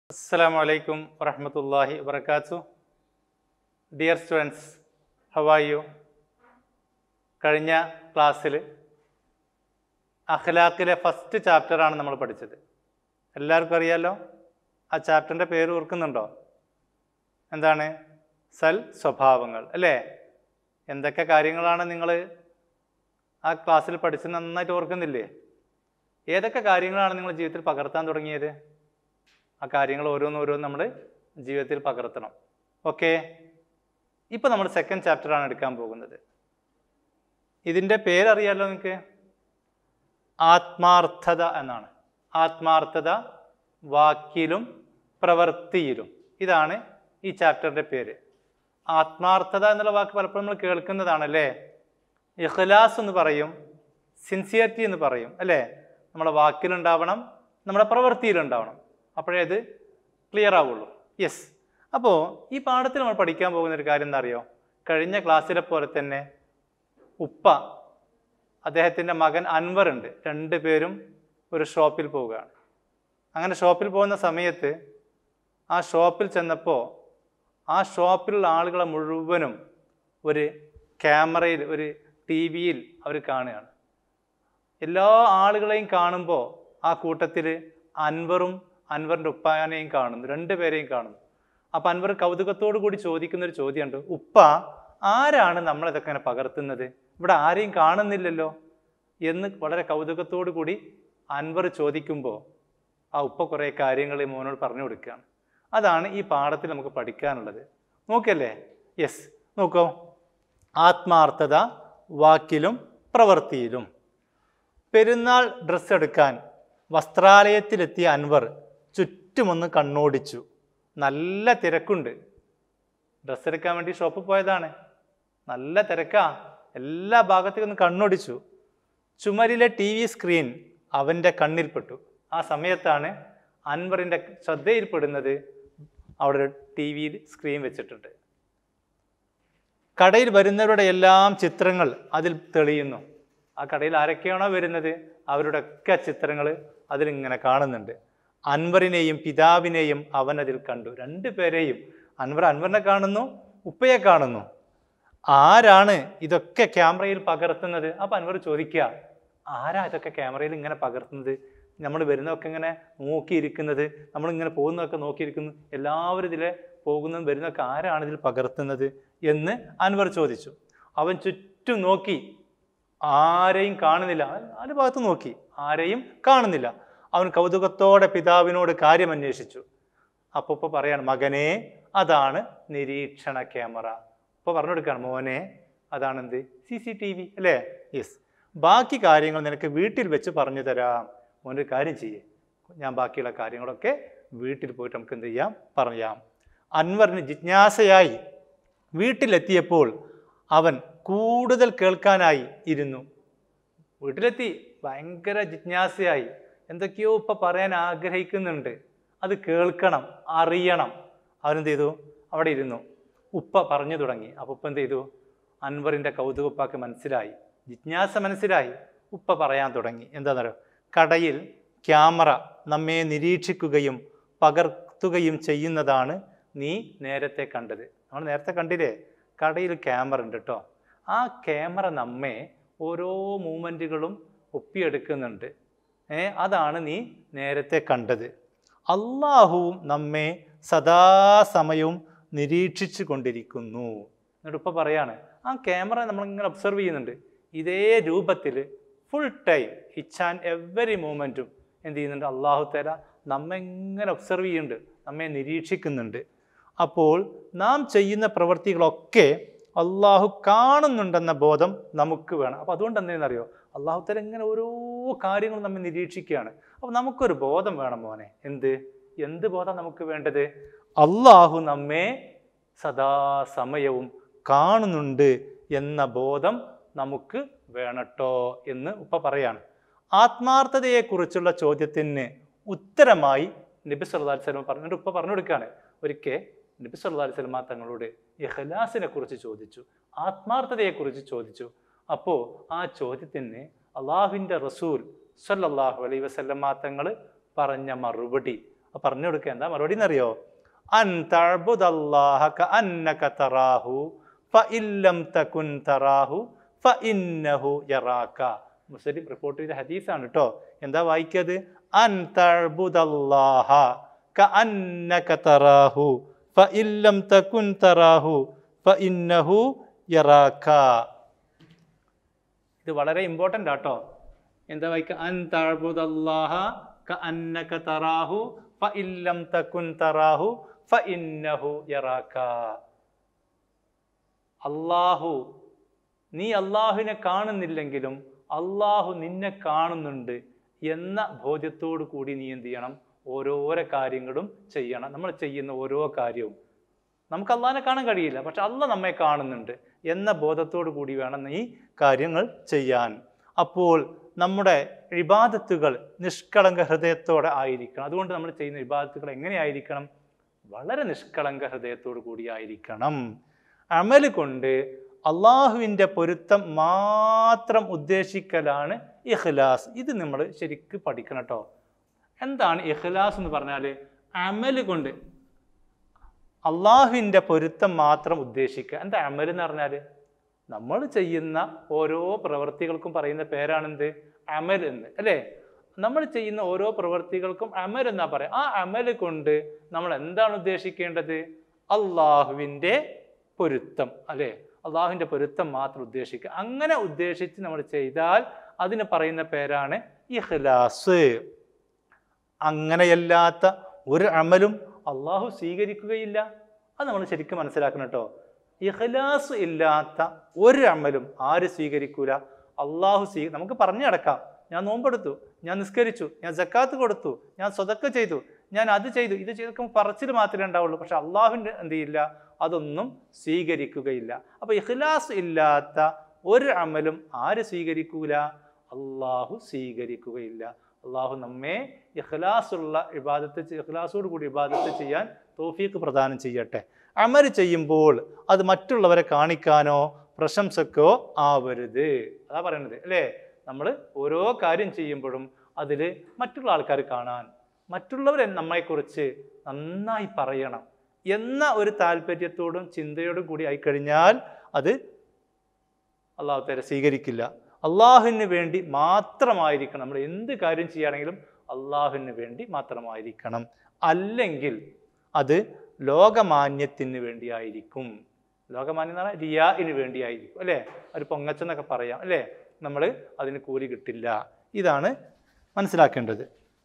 അസ്സാം വലൈക്കും വറഹമത്തല്ലാഹി വബർക്കാത്തു ഡിയർ സ്റ്റുഡൻസ് ഹവാ യു കഴിഞ്ഞ ക്ലാസ്സിൽ അഖ്ലാഖിലെ ഫസ്റ്റ് ചാപ്റ്ററാണ് നമ്മൾ പഠിച്ചത് എല്ലാവർക്കും അറിയാലോ ആ ചാപ്റ്ററിൻ്റെ പേര് ഓർക്കുന്നുണ്ടോ എന്താണ് സൽ സ്വഭാവങ്ങൾ അല്ലേ എന്തൊക്കെ കാര്യങ്ങളാണ് നിങ്ങൾ ആ ക്ലാസ്സിൽ പഠിച്ച് നന്നായിട്ട് ഓർക്കുന്നില്ലേ ഏതൊക്കെ കാര്യങ്ങളാണ് നിങ്ങൾ ജീവിതത്തിൽ പകർത്താൻ തുടങ്ങിയത് ആ കാര്യങ്ങൾ ഓരോന്നോരോന്ന് നമ്മൾ ജീവിതത്തിൽ പകർത്തണം ഓക്കെ ഇപ്പോൾ നമ്മൾ സെക്കൻഡ് ചാപ്റ്ററാണ് എടുക്കാൻ പോകുന്നത് ഇതിൻ്റെ പേരറിയാലോ നിങ്ങൾക്ക് ആത്മാർത്ഥത എന്നാണ് ആത്മാർത്ഥത വാക്കിലും പ്രവൃത്തിയിലും ഇതാണ് ഈ ചാപ്റ്ററിൻ്റെ പേര് ആത്മാർത്ഥത എന്നുള്ള വാക്ക് പലപ്പോഴും നമ്മൾ കേൾക്കുന്നതാണല്ലേ ഇഖ്ലാസ് എന്ന് പറയും സിൻസിയറിറ്റി എന്ന് പറയും അല്ലേ നമ്മുടെ വാക്കിലുണ്ടാവണം നമ്മുടെ പ്രവൃത്തിയിലുണ്ടാവണം അപ്പോഴേ അത് ക്ലിയർ ആവുള്ളൂ യെസ് അപ്പോൾ ഈ പാഠത്തിൽ നമ്മൾ പഠിക്കാൻ പോകുന്ന ഒരു കാര്യം എന്താ അറിയോ കഴിഞ്ഞ ക്ലാസ്സിലെ പോലെ തന്നെ ഉപ്പ അദ്ദേഹത്തിൻ്റെ മകൻ അൻവർ ഉണ്ട് രണ്ട് പേരും ഒരു ഷോപ്പിൽ പോവുകയാണ് അങ്ങനെ ഷോപ്പിൽ പോകുന്ന സമയത്ത് ആ ഷോപ്പിൽ ചെന്നപ്പോൾ ആ ഷോപ്പിലുള്ള ആളുകളെ മുഴുവനും ഒരു ക്യാമറയിൽ ഒരു ടി വിയിൽ അവർ കാണുകയാണ് എല്ലാ ആളുകളെയും കാണുമ്പോൾ ആ കൂട്ടത്തിൽ അൻവറും അൻവറിൻ്റെ ഉപ്പാനെയും കാണുന്നു രണ്ടുപേരെയും കാണുന്നു അപ്പം അൻവർ കൗതുകത്തോടു കൂടി ചോദിക്കുന്ന ഒരു ചോദ്യമുണ്ട് ഉപ്പ ആരാണ് നമ്മളിതൊക്കെ ഇങ്ങനെ പകർത്തുന്നത് ഇവിടെ ആരെയും കാണുന്നില്ലല്ലോ എന്ന് വളരെ കൗതുകത്തോടു കൂടി അൻവർ ചോദിക്കുമ്പോൾ ആ ഉപ്പ കുറേ കാര്യങ്ങൾ ഈ മോനോട് പറഞ്ഞു കൊടുക്കുകയാണ് അതാണ് ഈ പാഠത്തിൽ നമുക്ക് പഠിക്കാനുള്ളത് നോക്കല്ലേ യെസ് നോക്കൂ ആത്മാർത്ഥത വാക്കിലും പ്രവൃത്തിയിലും പെരുന്നാൾ ഡ്രസ്സ് എടുക്കാൻ വസ്ത്രാലയത്തിലെത്തിയ അൻവർ ചുറ്റുമൊന്ന് കണ്ണോടിച്ചു നല്ല തിരക്കുണ്ട് ഡ്രസ്സ് എടുക്കാൻ വേണ്ടി ഷോപ്പിൽ പോയതാണ് നല്ല തിരക്കാ എല്ലാ ഭാഗത്തേക്കും ഒന്ന് കണ്ണോടിച്ചു ചുമരിലെ ടി വി സ്ക്രീൻ അവൻ്റെ കണ്ണിൽപ്പെട്ടു ആ സമയത്താണ് അൻവറിൻ്റെ ശ്രദ്ധയിൽപ്പെടുന്നത് അവിടെ ടി വിയിൽ സ്ക്രീൻ വെച്ചിട്ടുണ്ട് കടയിൽ വരുന്നവരുടെ എല്ലാം ചിത്രങ്ങൾ അതിൽ തെളിയുന്നു ആ കടയിൽ ആരൊക്കെയാണോ വരുന്നത് അവരുടെ ഒക്കെ ചിത്രങ്ങൾ അതിലിങ്ങനെ കാണുന്നുണ്ട് അൻവറിനെയും പിതാവിനെയും അവൻ അതിൽ കണ്ടു രണ്ടു പേരെയും അൻവർ അൻവറിനെ കാണുന്നു ഉപ്പയെ കാണുന്നു ആരാണ് ഇതൊക്കെ ക്യാമറയിൽ പകർത്തുന്നത് അപ്പം അൻവർ ചോദിക്കുക ആരാ ഇതൊക്കെ ക്യാമറയിൽ ഇങ്ങനെ പകർത്തുന്നത് നമ്മൾ വരുന്നതൊക്കെ ഇങ്ങനെ നോക്കിയിരിക്കുന്നത് നമ്മളിങ്ങനെ പോകുന്നതൊക്കെ നോക്കിയിരിക്കുന്നു എല്ലാവരും ഇതിലെ പോകുന്നതും വരുന്നതൊക്കെ ആരാണ് ഇതിൽ പകർത്തുന്നത് എന്ന് അൻവർ ചോദിച്ചു അവൻ ചുറ്റും നോക്കി ആരെയും കാണുന്നില്ല അവൻ നാല് ഭാഗത്ത് നോക്കി ആരെയും കാണുന്നില്ല അവൻ കൗതുകത്തോടെ പിതാവിനോട് കാര്യം അന്വേഷിച്ചു അപ്പോൾ ഇപ്പൊ പറയാണ് മകനെ അതാണ് നിരീക്ഷണ ക്യാമറ ഇപ്പോൾ പറഞ്ഞു കൊടുക്കുകയാണ് മോനെ അതാണ് എന്ത് സി സി ടി വി അല്ലേ യെസ് ബാക്കി കാര്യങ്ങൾ നിനക്ക് വീട്ടിൽ വെച്ച് പറഞ്ഞു തരാം മോനൊരു കാര്യം ചെയ്യേ ഞാൻ ബാക്കിയുള്ള കാര്യങ്ങളൊക്കെ വീട്ടിൽ പോയിട്ട് നമുക്ക് എന്ത് ചെയ്യാം പറയാം അൻവറിന് ജിജ്ഞാസയായി വീട്ടിലെത്തിയപ്പോൾ അവൻ കൂടുതൽ കേൾക്കാനായി ഇരുന്നു വീട്ടിലെത്തി ഭയങ്കര ജിജ്ഞാസയായി എന്തൊക്കെയോ ഇപ്പം പറയാൻ ആഗ്രഹിക്കുന്നുണ്ട് അത് കേൾക്കണം അറിയണം അവനെന്ത് ചെയ്തു അവിടെ ഇരുന്നു ഉപ്പ പറഞ്ഞു തുടങ്ങി അപ്പോൾ ഉപ്പ എന്ത് ചെയ്തു അൻവറിൻ്റെ കൗതുക ഉപ്പാക്ക് മനസ്സിലായി ജിജ്ഞാസ മനസ്സിലായി ഉപ്പ പറയാൻ തുടങ്ങി എന്താണെന്നറിയോ കടയിൽ ക്യാമറ നമ്മെ നിരീക്ഷിക്കുകയും പകർത്തുകയും ചെയ്യുന്നതാണ് നീ നേരത്തെ കണ്ടത് നമ്മൾ നേരത്തെ കണ്ടില്ലേ കടയിൽ ക്യാമറ ഉണ്ട് കേട്ടോ ആ ക്യാമറ നമ്മെ ഓരോ മൂമെൻറ്റുകളും ഒപ്പിയെടുക്കുന്നുണ്ട് ഏ അതാണ് നീ നേരത്തെ കണ്ടത് അള്ളാഹുവും നമ്മെ സദാസമയവും നിരീക്ഷിച്ചു കൊണ്ടിരിക്കുന്നു എന്നിട്ട് ഇപ്പം പറയാണ് ആ ക്യാമറ നമ്മളിങ്ങനെ ഒബ്സർവ് ചെയ്യുന്നുണ്ട് ഇതേ രൂപത്തിൽ full time each and every മൂമെൻറ്റും എന്ത് ചെയ്യുന്നുണ്ട് അള്ളാഹു തല നമ്മെ ഇങ്ങനെ ഒബ്സർവ് ചെയ്യുന്നുണ്ട് നമ്മെ നിരീക്ഷിക്കുന്നുണ്ട് അപ്പോൾ നാം ചെയ്യുന്ന പ്രവൃത്തികളൊക്കെ അള്ളാഹു കാണുന്നുണ്ടെന്ന ബോധം നമുക്ക് വേണം അപ്പോൾ അതുകൊണ്ട് എന്തെന്നറിയോ അള്ളാഹു തല ഇങ്ങനെ ഓരോ കാര്യങ്ങളും നമ്മെ നിരീക്ഷിക്കുകയാണ് അപ്പോൾ നമുക്കൊരു ബോധം വേണം മോനെ എന്ത് എന്ത് ബോധം നമുക്ക് വേണ്ടത് അള്ളാഹു നമ്മെ സദാസമയവും കാണുന്നുണ്ട് എന്ന ബോധം നമുക്ക് വേണട്ടോ എന്ന് ഉപ്പ പറയാണ് ആത്മാർത്ഥതയെക്കുറിച്ചുള്ള ചോദ്യത്തിന് ഉത്തരമായി നബി സല്ലല്ലാഹു അലൈഹി വസല്ലം പറഞ്ഞിട്ട് ഉപ്പ പറഞ്ഞു കൊടുക്കുകയാണ് ഒരിക്കൽ നബി സല്ലല്ലാഹു അലൈഹി വസല്ലം തങ്ങളോട് ഇഖ്ലാസിനെ കുറിച്ച് ചോദിച്ചു ആത്മാർത്ഥതയെക്കുറിച്ച് ചോദിച്ചു അപ്പോൾ ആ ചോദ്യത്തിന് അള്ളാഹുവിൻ്റെ റസൂൽ സല്ലല്ലാഹു അലൈഹി വസല്ലം തങ്ങൾ പറഞ്ഞ മറുപടി അപ്പൊ പറഞ്ഞു കൊടുക്കുക എന്താ മറുപടി എന്നറിയോ അൻ തഅബുദല്ലാഹ കഅന്നക തറാഹു ഫഇല്ലം തകുൻ തറാഹു ഫഇന്നഹു യറാക മുസ്ലിം റിപ്പോർട്ട് ചെയ്ത ഹദീസാണ് കേട്ടോ എന്താ വായിക്കത് അൻ തഅബുദല്ലാഹ കഅന്നക തറാഹു ഫഇല്ലം തകുൻ തറാഹു ഫഇന്നഹു യറാക ഇത് വളരെ ഇമ്പോർട്ടൻ്റ് ആട്ടോ എന്താ വായിക്ക അൻ തഅബുദല്ലാഹ കഅന്നക തറാഹു ഫഇല്ലം തകുൻ തറാഹു ഫഇന്നഹു യറാക അള്ളാഹു നീ അള്ളാഹുവിനെ കാണുന്നില്ലെങ്കിലും അള്ളാഹു നിന്നെ കാണുന്നുണ്ട് എന്ന ബോധ്യത്തോടു കൂടി നീ എന്ത് ചെയ്യണം ഓരോരോ കാര്യങ്ങളും ചെയ്യണം നമ്മൾ ചെയ്യുന്ന ഓരോ കാര്യവും നമുക്ക് അള്ളാഹിനെ കാണാൻ കഴിയില്ല പക്ഷെ അള്ള നമ്മെ കാണുന്നുണ്ട് എന്ന ബോധത്തോടു കൂടി വേണം ഈ കാര്യങ്ങൾ ചെയ്യാൻ അപ്പോൾ നമ്മുടെ ഇബാദത്തുകൾ നിഷ്കളങ്ക ഹൃദയത്തോടെ ആയിരിക്കണം അതുകൊണ്ട് നമ്മൾ ചെയ്യുന്ന ഇബാദത്തുകൾ എങ്ങനെയായിരിക്കണം വളരെ നിഷ്കളങ്ക ഹൃദയത്തോടു കൂടി ആയിരിക്കണം അമൽ കൊണ്ട് അള്ളാഹുവിൻ്റെ പൊരുത്തം മാത്രം ഉദ്ദേശിക്കലാണ് ഇഖ്ലാസ് ഇത് നമ്മൾ ശരിക്ക് പഠിക്കണം കേട്ടോ എന്താണ് ഇഖ്ലാസ് എന്ന് പറഞ്ഞാൽ അമൽ കൊണ്ട് അള്ളാഹുവിൻ്റെ പൊരുത്തം മാത്രം ഉദ്ദേശിക്കുക എന്താ അമൽ എന്ന് പറഞ്ഞാൽ നമ്മൾ ചെയ്യുന്ന ഓരോ പ്രവൃത്തികൾക്കും പറയുന്ന പേരാണെന്ത് അമൽ എന്ന് അല്ലേ നമ്മൾ ചെയ്യുന്ന ഓരോ പ്രവൃത്തികൾക്കും അമൽ എന്നാ പറയാം ആ അമൽ കൊണ്ട് നമ്മൾ എന്താണ് ഉദ്ദേശിക്കേണ്ടത് അള്ളാഹുവിൻ്റെ പൊരുത്തം അല്ലേ അള്ളാഹുവിൻ്റെ പൊരുത്തം മാത്രം ഉദ്ദേശിക്കുക അങ്ങനെ ഉദ്ദേശിച്ച് നമ്മൾ ചെയ്താൽ അതിന് പറയുന്ന പേരാണ് ഇഖ്ലാസ് അങ്ങനെയല്ലാത്ത ഒരു അമലും അള്ളാഹു സ്വീകരിക്കുകയില്ല അത് നമ്മൾ ശരിക്കും മനസ്സിലാക്കണം കേട്ടോ ഇഖ്ലാസ് ഇല്ലാത്ത ഒരു അമലും ആര് സ്വീകരിക്കൂല അള്ളാഹു സ്വീ നമുക്ക് പറഞ്ഞു നടക്കാം ഞാൻ നോമ്പെടുത്തു ഞാൻ നിസ്കരിച്ചു ഞാൻ ജക്കാത്ത് കൊടുത്തു ഞാൻ സ്വതക്ക ചെയ്തു ഞാൻ അത് ചെയ്തു ഇത് ചെയ്തൊക്കെ പറച്ചിൽ മാത്രമേ ഉണ്ടാവുള്ളൂ പക്ഷെ അള്ളാഹുവിൻ്റെ എന്ത് ചെയ്യില്ല അതൊന്നും സ്വീകരിക്കുകയില്ല അപ്പൊ ഇഖ്ലാസ് ഇല്ലാത്ത ഒരു അമലും ആര് സ്വീകരിക്കൂല അള്ളാഹു സ്വീകരിക്കുകയില്ല അള്ളാഹു നമ്മെ ഇഖ്ലാസുള്ള ഇബാദത്ത് ചെ- ഇഖ്ലാസോട് കൂടി ഇബാദത്ത് ചെയ്യാൻ തോഫീക്ക് പ്രദാനം ചെയ്യട്ടെ അമൽ ചെയ്യുമ്പോൾ അത് മറ്റുള്ളവരെ കാണിക്കാനോ പ്രശംസക്കോ ആവരുത് അതാ പറയണത് അല്ലേ നമ്മൾ ഓരോ കാര്യം ചെയ്യുമ്പോഴും അതിൽ മറ്റുള്ള ആൾക്കാർ കാണാൻ മറ്റുള്ളവർ നമ്മളെക്കുറിച്ച് നന്നായി പറയണം എന്ന ഒരു താല്പര്യത്തോടും ചിന്തയോടും കൂടി ആയിക്കഴിഞ്ഞാൽ അത് അള്ളാഹു തര സ്വീകരിക്കില്ല അള്ളാഹുവിന് വേണ്ടി മാത്രമായിരിക്കണം നമ്മൾ എന്ത് കാര്യം ചെയ്യുകയാണെങ്കിലും അള്ളാഹുവിന് വേണ്ടി മാത്രമായിരിക്കണം അല്ലെങ്കിൽ അത് ലോകമാന്യത്തിന് വേണ്ടിയായിരിക്കും ലോകമാന്യം എന്ന് പറഞ്ഞാൽ റിയാഇന് വേണ്ടിയായിരിക്കും അല്ലേ ഒരു പൊങ്ങച്ചെന്നൊക്കെ പറയാം അല്ലേ നമ്മൾ അതിന് കൂലി കിട്ടില്ല ഇതാണ് മനസ്സിലാക്കേണ്ടത്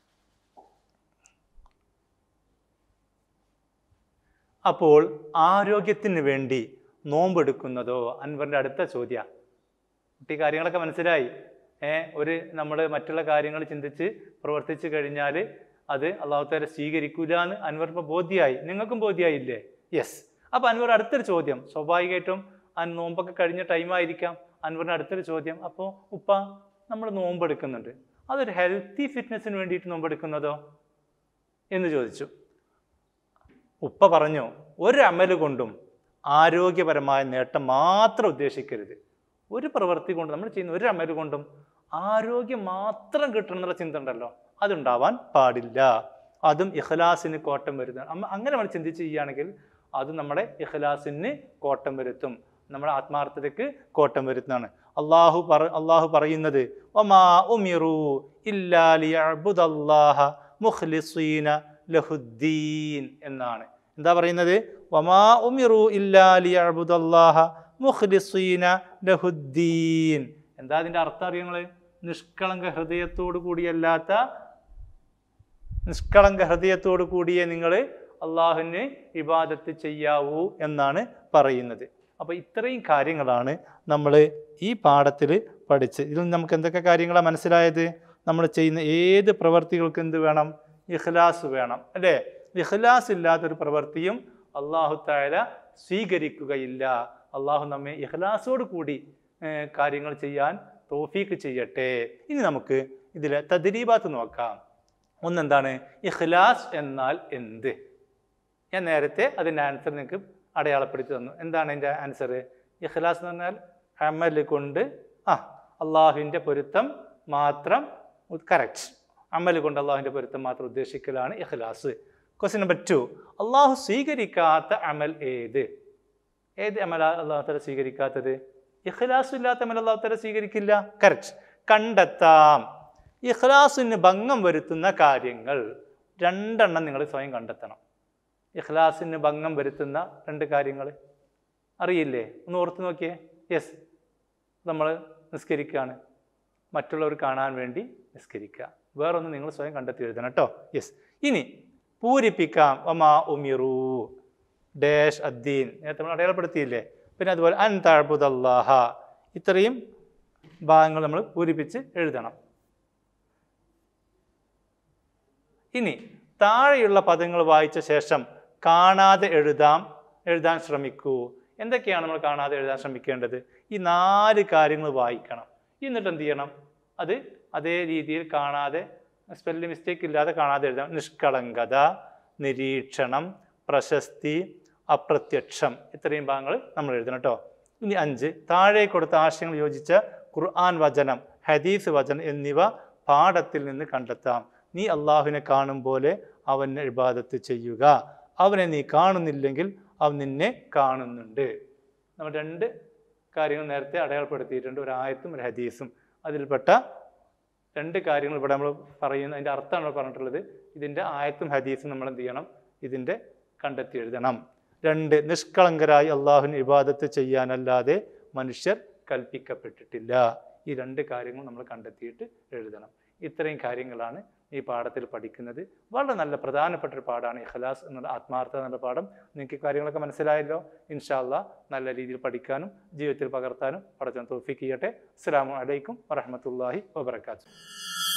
അപ്പോൾ ആരോഗ്യത്തിന് വേണ്ടി നോമ്പെടുക്കുന്നതോ അൻവറിൻ്റെ അടുത്ത ചോദ്യ കുട്ടി കാര്യങ്ങളൊക്കെ മനസ്സിലായി ഏ ഒരു നമ്മൾ മറ്റുള്ള കാര്യങ്ങൾ ചിന്തിച്ച് പ്രവർത്തിച്ചു കഴിഞ്ഞാൽ അത് അള്ളാഹുത്താരെ സ്വീകരിക്കൂല എന്ന് അൻവർ ഇപ്പോൾ ബോധ്യമായി നിങ്ങൾക്കും ബോധ്യമായില്ലേ യെസ് അപ്പോൾ അൻവർ അടുത്തൊരു ചോദ്യം സ്വാഭാവികമായിട്ടും ആ നോമ്പൊക്കെ കഴിഞ്ഞ ടൈമായിരിക്കാം അൻവറിൻ്റെ അടുത്തൊരു ചോദ്യം അപ്പോൾ ഉപ്പ നമ്മൾ നോമ്പെടുക്കുന്നുണ്ട് അതൊരു ഹെൽത്തി ഫിറ്റ്നസ്സിന് വേണ്ടിയിട്ട് നോമ്പെടുക്കുന്നതോ എന്ന് ചോദിച്ചു ഉപ്പ പറഞ്ഞു ഒരു അമല് കൊണ്ടും ആരോഗ്യപരമായ നേട്ടം മാത്രം ഉദ്ദേശിക്കരുത് ഒരു പ്രവൃത്തി കൊണ്ട് നമ്മൾ ചെയ്യുന്ന ഒരു അമല് കൊണ്ടും ആരോഗ്യം മാത്രം കിട്ടണം എന്നുള്ള ചിന്ത ഉണ്ടല്ലോ അതുണ്ടാവാൻ പാടില്ല അതും ഇഖ്ലാസിന് കോട്ടം വരുന്നതാണ് അമ്മ അങ്ങനെ നമ്മൾ ചിന്തിച്ച് ചെയ്യുകയാണെങ്കിൽ അത് നമ്മുടെ ഇഖ്ലാസിന് കോട്ടം വരുത്തും നമ്മുടെ ആത്മാർത്ഥതയ്ക്ക് കോട്ടം വരുത്തുന്നതാണ് അള്ളാഹു പറ അള്ളാഹു പറയുന്നത് ഒമാ ഉമിറു ഇല്ലാ ലിയഅ്ബുദല്ലാഹ മുഖ്ലിസീന ലഹുദ്ദീൻ എന്നാണ് എന്താ പറയുന്നത് വമാ ഉമിറു ഇല്ലാ ലിയഅ്ബുദല്ലാഹ മുഖ്ലിസീന ലഹുദ്ദീൻ എന്താ അതിൻ്റെ അർത്ഥം അറിയങ്ങൾ നിഷ്കളങ്ക ഹൃദയത്തോടു കൂടിയല്ലാത്ത നിഷ്കളങ്ക ഹൃദയത്തോടു കൂടിയേ നിങ്ങൾ അള്ളാഹുവിന് ഇബാദത്ത് ചെയ്യാവൂ എന്നാണ് പറയുന്നത് അപ്പോൾ ഇത്രയും കാര്യങ്ങളാണ് നമ്മൾ ഈ പാഠത്തിൽ പഠിച്ച് ഇതിൽ നിന്ന് നമുക്ക് എന്തൊക്കെ കാര്യങ്ങളാണ് മനസ്സിലായത് നമ്മൾ ചെയ്യുന്ന ഏത് പ്രവർത്തികൾക്ക് എന്ത് വേണം ഇഖ്ലാസ് വേണം അല്ലേ ഇഖ്ലാസ് ഇല്ലാത്തൊരു പ്രവൃത്തിയും അള്ളാഹു താല സ്വീകരിക്കുകയില്ല അള്ളാഹു നമ്മെ ഇഖ്ലാസോട് കൂടി ഏർ, കാര്യങ്ങൾ ചെയ്യാൻ തോഫീക്ക് ചെയ്യട്ടെ ഇനി നമുക്ക് ഇതിലെ തദ്രീബാത്ത് നോക്കാം ഒന്നെന്താണ് ഇഖ്ലാസ് എന്നാൽ എന്ത് ഞാൻ നേരത്തെ അതിൻ്റെ ആൻസർ നിങ്ങൾക്ക് അടയാളപ്പെടുത്തി തന്നു എന്താണ് അതിൻ്റെ ആൻസർ ഇഖ്ലാസ് എന്ന് പറഞ്ഞാൽ അമൽ കൊണ്ട് ആ അള്ളാഹുവിൻ്റെ പൊരുത്തം മാത്രം കറക്റ്റ് അമൽ കൊണ്ട് അള്ളാഹുവിൻ്റെ പൊരുത്തം മാത്രം ഉദ്ദേശിക്കലാണ് ഇഖ്ലാസ് ക്വസ്റ്റ്യൻ നമ്പർ ടു അള്ളാഹു സ്വീകരിക്കാത്ത അമൽ ഏത് ഏത് അമല അള്ളാഹു തല സ്വീകരിക്കാത്തത് ഇഖ്ലാസ് ഇല്ലാത്ത അമൽ അള്ളാഹു തല സ്വീകരിക്കില്ല കറക്റ്റ് കണ്ടെത്താം ഇഖ്ലാസിന് ഭംഗം വരുത്തുന്ന കാര്യങ്ങൾ രണ്ടെണ്ണം നിങ്ങൾ സ്വയം കണ്ടെത്തണം ഇഖ്ലാസിന് ഭംഗം വരുത്തുന്ന രണ്ട് കാര്യങ്ങൾ അറിയില്ലേ ഒന്ന് ഓർത്ത് നോക്കിയേ യെസ് നമ്മൾ നിസ്കരിക്കുകയാണ് മറ്റുള്ളവർ കാണാൻ വേണ്ടി നിസ്കരിക്കുക വേറൊന്ന് നിങ്ങൾ സ്വയം കണ്ടെത്തി എഴുതണം കേട്ടോ യെസ് ഇനി പൂരിപ്പിക്കാം ഒമാ ഉമിറു ഡാഷ് അദ്ദീൻ നേരത്തെ നമ്മൾ അടയാളപ്പെടുത്തിയില്ലേ പിന്നെ അതുപോലെ അൻ താഴ്ബുദല്ലാഹ ഇത്രയും ഭാഗങ്ങൾ നമ്മൾ പൂരിപ്പിച്ച് എഴുതണം ഇനി താഴെയുള്ള പദങ്ങൾ വായിച്ച ശേഷം കാണാതെ എഴുതാം എഴുതാൻ ശ്രമിക്കൂ എന്തൊക്കെയാണ് നമ്മൾ കാണാതെ എഴുതാൻ ശ്രമിക്കേണ്ടത് ഈ നാല് കാര്യങ്ങൾ വായിക്കണം എന്നിട്ട് എന്ത് ചെയ്യണം അത് അതേ രീതിയിൽ കാണാതെ സ്പെല്ല് മിസ്റ്റേക്ക് ഇല്ലാതെ കാണാതെ എഴുതാം നിഷ്കളങ്കത നിരീക്ഷണം പ്രശസ്തി അപ്രത്യക്ഷം ഇത്രയും ഭാഗങ്ങൾ നമ്മൾ എഴുതണം കേട്ടോ ഇനി അഞ്ച് താഴെ കൊടുത്ത ആശയങ്ങൾ യോജിച്ച ഖുർആൻ വചനം ഹദീസ് വചനം എന്നിവ പാഠത്തിൽ നിന്ന് കണ്ടെത്താം നീ അള്ളാഹുവിനെ കാണും പോലെ അവനെ ഇബാദത്ത് ചെയ്യുക അവനെ നീ കാണുന്നില്ലെങ്കിൽ അവൻ നിന്നെ കാണുന്നുണ്ട് നമ്മൾ രണ്ട് കാര്യങ്ങൾ നേരത്തെ അടയാളപ്പെടുത്തിയിട്ടുണ്ട് ഒരു ആയത്തും ഒരു ഹദീസും അതിൽപ്പെട്ട രണ്ട് കാര്യങ്ങൾ ഇവിടെ നമ്മൾ പറയുന്ന അതിൻ്റെ അർത്ഥമാണ് നമ്മൾ പറഞ്ഞിട്ടുള്ളത് ഇതിൻ്റെ ആയത്തും ഹദീസും നമ്മൾ എന്ത് ചെയ്യണം ഇതിൻ്റെ കണ്ടെത്തി എഴുതണം രണ്ട് നിഷ്കളങ്കരായി അള്ളാഹുവിന് ഇബാദത്ത് ചെയ്യാനല്ലാതെ മനുഷ്യർ കൽപ്പിക്കപ്പെട്ടിട്ടില്ല ഈ രണ്ട് കാര്യങ്ങൾ നമ്മൾ കണ്ടെത്തിയിട്ട് എഴുതണം ഇത്രയും കാര്യങ്ങളാണ് ഈ പാഠത്തിൽ പഠിക്കുന്നത് വളരെ നല്ല പ്രധാനപ്പെട്ട ഒരു പാഠമാണ് ഇഖലാസ് എന്നുള്ള ആത്മാർത്ഥത എന്നുള്ള പാഠം നിങ്ങൾക്ക് ഈ കാര്യങ്ങളൊക്കെ മനസ്സിലായല്ലോ ഇൻഷാല്ല നല്ല രീതിയിൽ പഠിക്കാനും ജീവിതത്തിൽ പകർത്താനും പഠിച്ചാൻ തോഫിക്ക് ചെയ്യട്ടെ അസ്സാം വലൈക്കും വറഹമത്തല്ലാഹി വാബർക്കാത്തു